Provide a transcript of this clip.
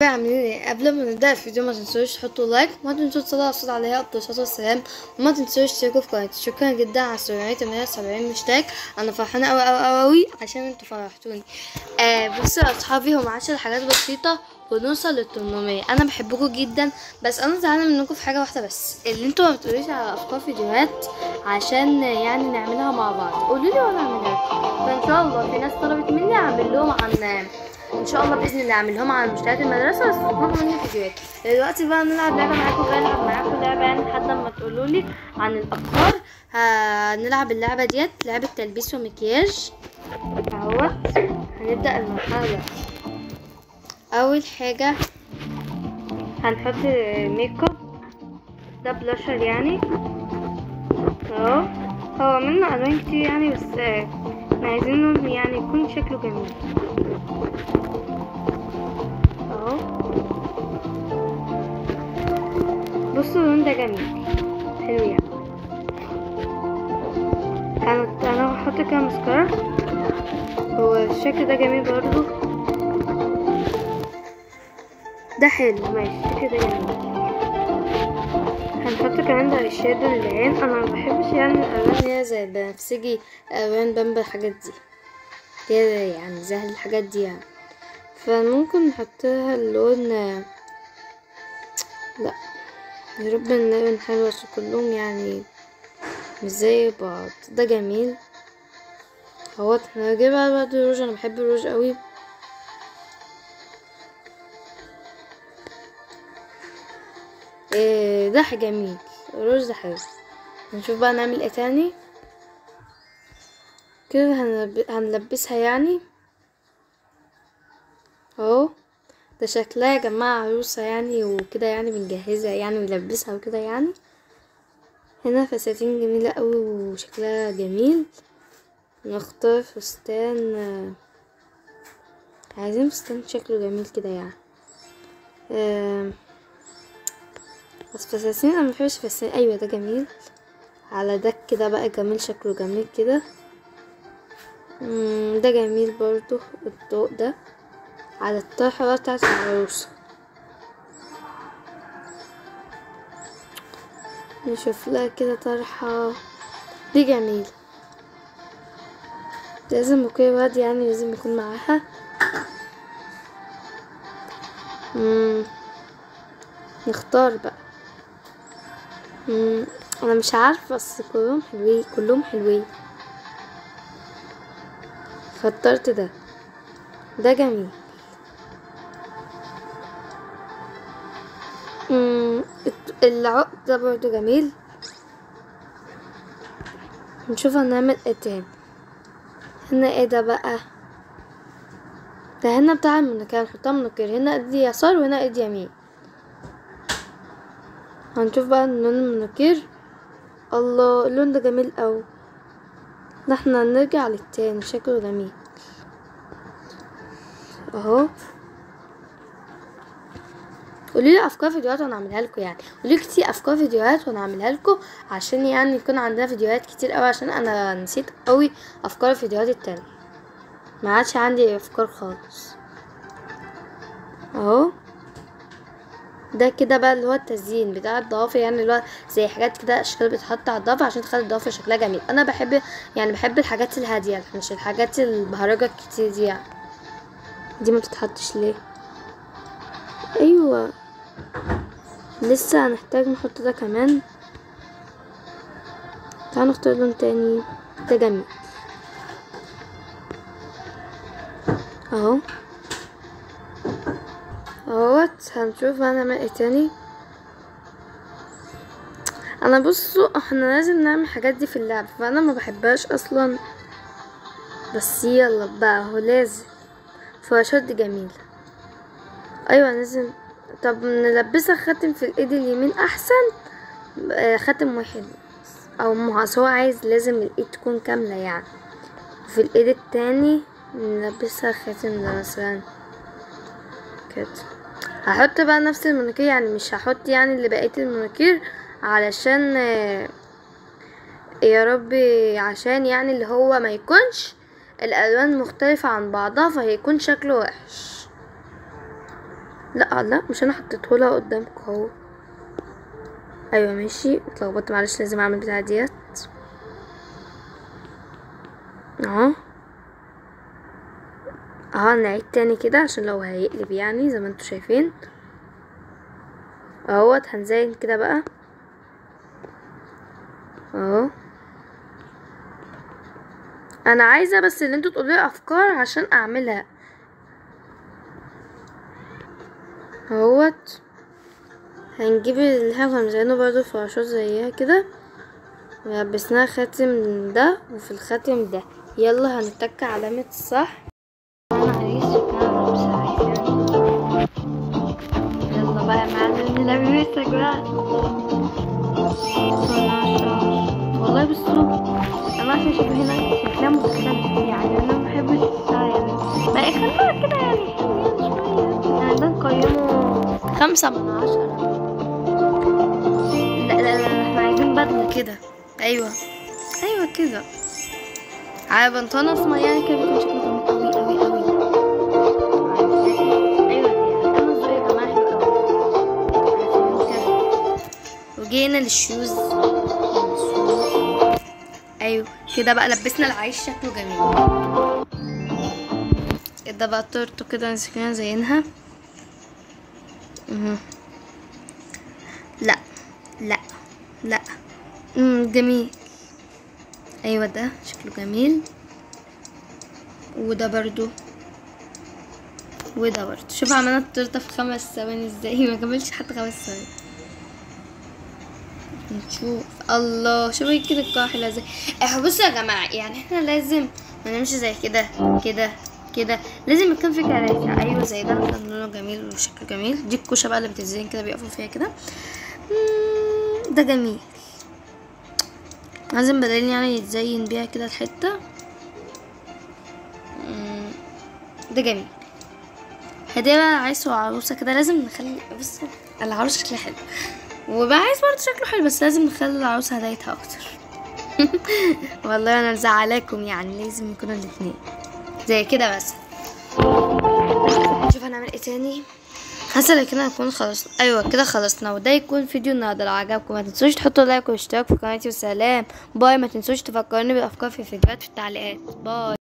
عاملين ايه قبل ما نبدا الفيديو ما تنسوش تحطوا لايك وما تنسوش تصلوا الصوت عليها افضل الصلاه والسلام وما تنسوش تشتركوا في قناتي شكرا جدا على 778 مشترك انا فرحانه قوي قوي قوي عشان انتوا فرحتوني آه بصوا يا اصحابي هم 10 حاجات بسيطه ونوصل لل 800 انا بحبكم جدا بس انا زعلانه منكم في حاجه واحده بس اللي انتوا ما بتقوليش على افكار فيديوهات عشان يعني نعملها مع بعض قولوا لي وانا اعملها لكم. فان شاء الله في ناس طلبت مني اعمل لهم عن ان شاء الله باذن الله اعمل لهم عن مشتريات المدرسه بس تطلبوا مني فيديوهات دلوقتي بقى نلعب لعبه معاكم جاي العب معاكم لعبه يعني لحد ما تقولوا لي عن الافكار هنلعب اللعبه ديت لعبه تلبيس ومكياج اهوت هنبدا المرحله اول حاجه هنحط ميك اب ده بلاشر يعني اهو هو منه الوان كتير يعني بس آه، احنا عايزينه يعني يكون شكله جميل اهو بصوا اللون ده جميل حلو يعني انا انا هحط كده مسكرة هو الشكل ده جميل برضو ده حلو ماشي الشكل ده جميل هنحط كمان ده الشادو للعين انا ما بحبش يعني الالوان اللي هي زي البنفسجي الوان بامبا الحاجات دي كده يعني زي الحاجات دي يعني فممكن نحطها اللون لا يا رب اللون حلو بس كلهم يعني مش زي بعض ده جميل اهوت احنا هنجيبها بعد الروج انا بحب الروج قوي ايه ده جميل الروج ده حلو نشوف بقى نعمل ايه تاني كده هنلب... هنلبسها يعني اهو ده شكلها يا جماعة عروسة يعني وكده يعني بنجهزها يعني ونلبسها وكده يعني هنا فساتين جميلة قوي وشكلها جميل نختار فستان آه، عايزين فستان شكله جميل كده يعني آم، بس فساتين انا مبحبش فساتين ايوه ده جميل على ده كده بقى جميل شكله جميل كده مم، ده جميل برضو الضوء ده على الطرحة بقى بتاعت العروسة نشوف لها كده طرحة دي جميل لازم بوكيه ورد يعني لازم يكون معاها مم. نختار بقى مم. انا مش عارفه بس كلهم حلوين كلهم حلوين فاخترت ده ده جميل مم، الت- العقد ده برضو جميل نشوف هنعمل ايه تاني هنا ايه ده بقى ده هنا بتاع المنكير هنحطها منكير هنا ايدي يسار وهنا ايدي يمين هنشوف بقى لون المنكير الله اللون ده جميل اوي ده احنا هنرجع للتاني شكله جميل اهو قولي لي افكار فيديوهات وانا اعملها لكم يعني قولي لي كتير افكار فيديوهات وانا اعملها لكم عشان يعني يكون عندنا فيديوهات كتير قوي عشان انا نسيت قوي افكار الفيديوهات التانية ما عادش عندي افكار خالص اهو ده كده بقى اللي هو التزيين بتاع الضوافر يعني اللي هو زي حاجات كده اشكال بتتحط على الضوافر عشان تخلي الضوافر شكلها جميل انا بحب يعني بحب الحاجات الهاديه مش الحاجات البهرجه الكتير دي يعني دي ما بتتحطش ليه ايوه لسه هنحتاج نحط ده كمان تعالوا نختار لون تاني ده جميل اهو اهوت هنشوف هنعمل ايه تاني انا بصوا احنا لازم نعمل الحاجات دي في اللعب فانا ما بحبهاش اصلا بس يلا بقى هو لازم فراشات دي جميلة ايوه لازم طب نلبسها خاتم في الايد اليمين احسن آه، خاتم واحد او ما هو عايز لازم الايد تكون كاملة يعني في الايد التاني نلبسها خاتم ده مثلا كده هحط بقى نفس المونيكير يعني مش هحط يعني اللي بقية المونيكير علشان آه، يا ربي عشان يعني اللي هو ما يكونش الالوان مختلفة عن بعضها فهيكون شكله وحش لا لا مش انا حطيتهولها قدامكم اهو ايوه ماشي اتلخبطت معلش لازم اعمل بتاع ديت اهو اهو نعيد تاني كده عشان لو هيقلب يعني زي ما انتوا شايفين اهوت هنزين كده بقى اهو انا عايزه بس ان انتوا تقولوا لي افكار عشان اعملها اهوت هنجيب اللي احنا كنا مزينه برضه فراشات زيها كده ولبسناها خاتم ده وفي الخاتم ده يلا هنتك علامة الصح معلش انا لابسة عايزة يلا بقى يا معلم نلبسك بقى والله بصوا انا عشان اشوف هنا شكلها مختلف يعني انا مبحبش يعني بقى خلوها كده يعني حلوين شوية يعني ده نقيمه خمسة من عشرة لا لا لا احنا عايزين بدلة كده ايوه ايوه كده على بنطلون اسمر يعني كده بيكون شكله جميل قوي قوي قوي ايوه دي انا ذوقي يا جماعه حلو قوي كده وجينا للشوز ايوه كده بقى لبسنا العيش شكله جميل كده بقى طرته كده نسينا زينها مهم. لا لا لا امم جميل ايوه ده شكله جميل وده برضو وده برضو شوف عملنا التورته في خمس ثواني ازاي ما كملش حتى خمس ثواني نشوف الله شوفي كده الكحلة ازاي احنا بصوا يا جماعة يعني احنا لازم ما نمشي زي كده كده كده لازم يكون في كراسي ايوه زي ده عشان لونه جميل وشكله جميل دي الكوشه بقى اللي بتتزين كده بيقفوا فيها كده مم، ده جميل لازم بدل يعني يتزين بيها كده الحته مم، ده جميل هدية بقى عايز عروسة كده لازم نخلي بص العروسة شكلها حلو وبقى عايز برضه شكله حلو بس لازم نخلي العروسة هدايتها اكتر والله انا مزعلاكم يعني لازم يكونوا الاتنين زي كده بس نشوف هنعمل ايه تاني حاسه ان كده هنكون خلصنا ايوه كده خلصنا وده يكون فيديو النهارده لو عجبكم ما تنسوش تحطوا لايك واشتراك في قناتي وسلام باي ما تنسوش تفكروني بالافكار في الفيديوهات في التعليقات باي